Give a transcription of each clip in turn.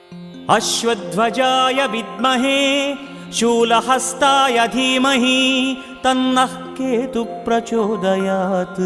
अश्वध्वजाय विद्महे शूलहस्ताय धीमहि तन्नः केतुः प्रचोदयात्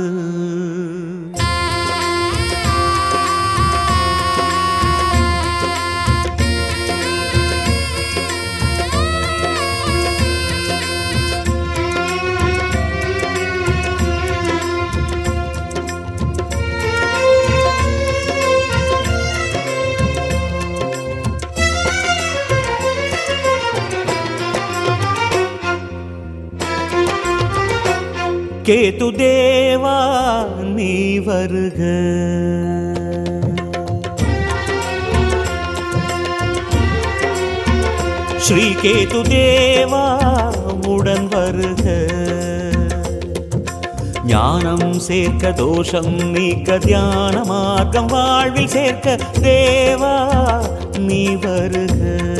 கேதுதேவா நீ வருக ஸ்ரீ கேதுதேவா உடன் வருக ஞானம் சேர்க்க தோஷம் நீக்க தியான மார்க்கம் வாழ்வில் சேர்க்க தேவா நீ வருக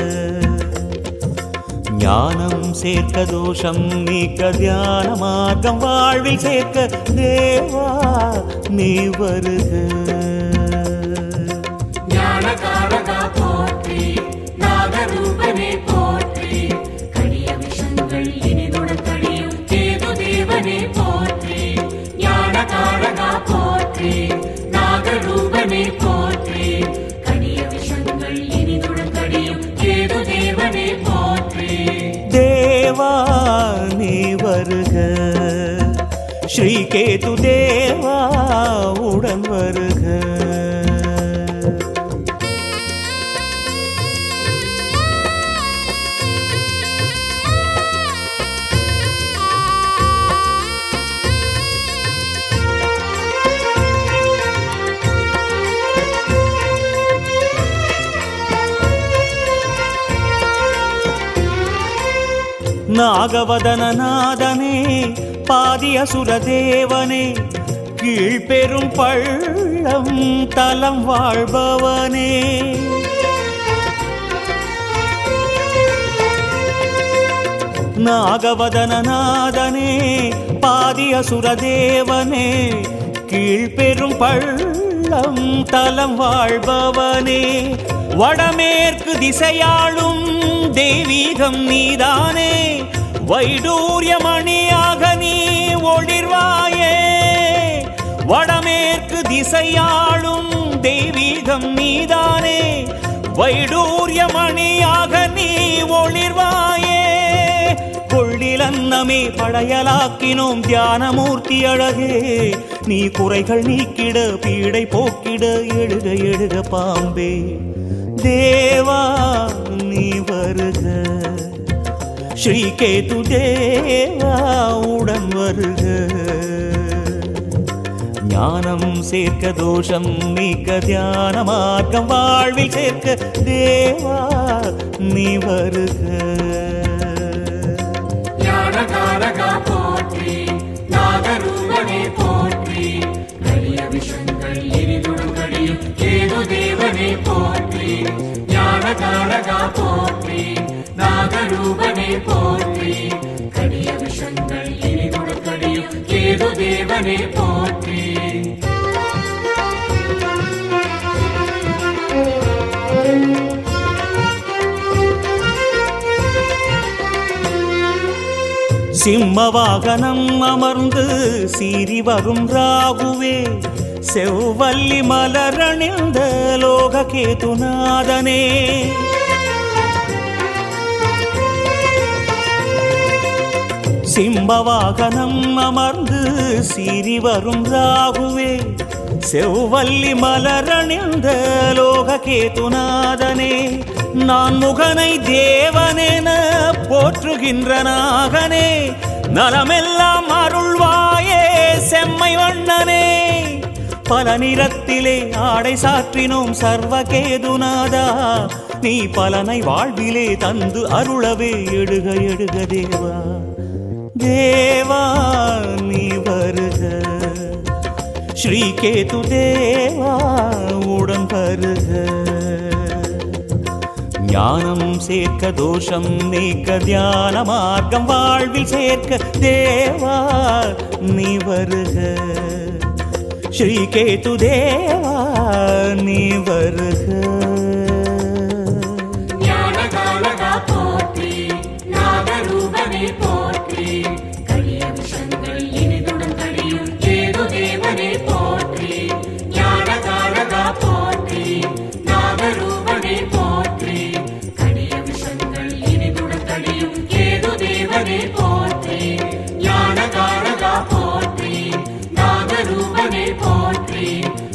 ஞானம் சேர்க்க தோஷம் நீக்க தியான மார்க்கம் வாழ்வில் சேர்க்க தேவா நீ வருக ஞானகாரகா போற்றி நாகரூபனே போற்றி கடிய விஷங்கள் இனிதுடன் கடியும் கேது தேவனே போற்றி ஞானகாரகா போற்றி நாகரூபனே போற்றி கடிய விஷங்கள் இனிதுடன் கடியும் கேது தேவனே போற்றி தேவா நீ வருக ஸ்ரீ கேது தேவா உடன் வருக நாகவதனநாதனே பாதியசுரதேவனே கீழ்பெரும் பள்ளம் தலம் வாழ்பவனே நாகவதனநாதனே பாதியசுரதேவனே கீழ்பெரும் பள்ளம் தலம் வாழ்பவனே வடமேற்கு திசையாளும் தெய்வீகம் நீதானே வைடூரியமணியாக நீ ஒளிர்வாயே வடமேற்கு திசையாளும் தெய்வீகம் நீதானே வைடூரியமணியாக நீ ஒளிர்வாயே கொள்ளிலன்னமே படையலாக்கினோம் தியானமூர்த்தி அழகே நீ குறைகள் நீக்கிட பீடை போக்கிட எழுக எழுக பாம்பே தேவா நீ வருக ஸ்ரீ கேது தேவா உடன் வருக ஞானம் சேர்க்க தோஷம் நீக்க தியான மார்க்கம் வாழ்வில் சேர்க்க தேவா நீ வருக ஞானகாரகா போற்றி நாகரூபனே போற்றி கலிய விஷங்கள் இனிதுடன் கடியும் கேது தேவனே போற்றி ஞானகாரகா போற்றி நாகரூபனே போற்றி கடிய விஷங்கள் இனிதுடன் கடியும் கேது தேவனே போற்றி சிம்மவாகனம் அமர்ந்து சீறி வரும் ராகுவே செவ்வல்லி மலரணிந்த லோககேதுநாதனே சிம்பவாகனம் அமர்ந்து சீறி வரும் ராகுவே செவ்வல்லி மலரணிந்த லோககேதுநாதனே நான் முகனை தேவனென போற்றுகின்ற நாகனே நலமெல்லாம் அருள்வாயே செம்மை வண்ணனே பல நிறத்திலே ஆடை சாற்றினோம் சர்வகேதுநாதா நீ பலனை வாழ்விலே தந்து அருளவே எடுக எடுக தேவா தேவா நீ வருக ஸ்ரீ கேது தேவா உடன் வருக ஞானம் சேர்க்க தோஷம் நீக்க தியான மார்க்கம் வாழ்வில் சேர்க்க தேவா நீ வருக ஸ்ரீ கேது தேவா நீ வருக தேவனே போற்றி ஞானகாரகா போற்றி நாகரூபனே போற்றி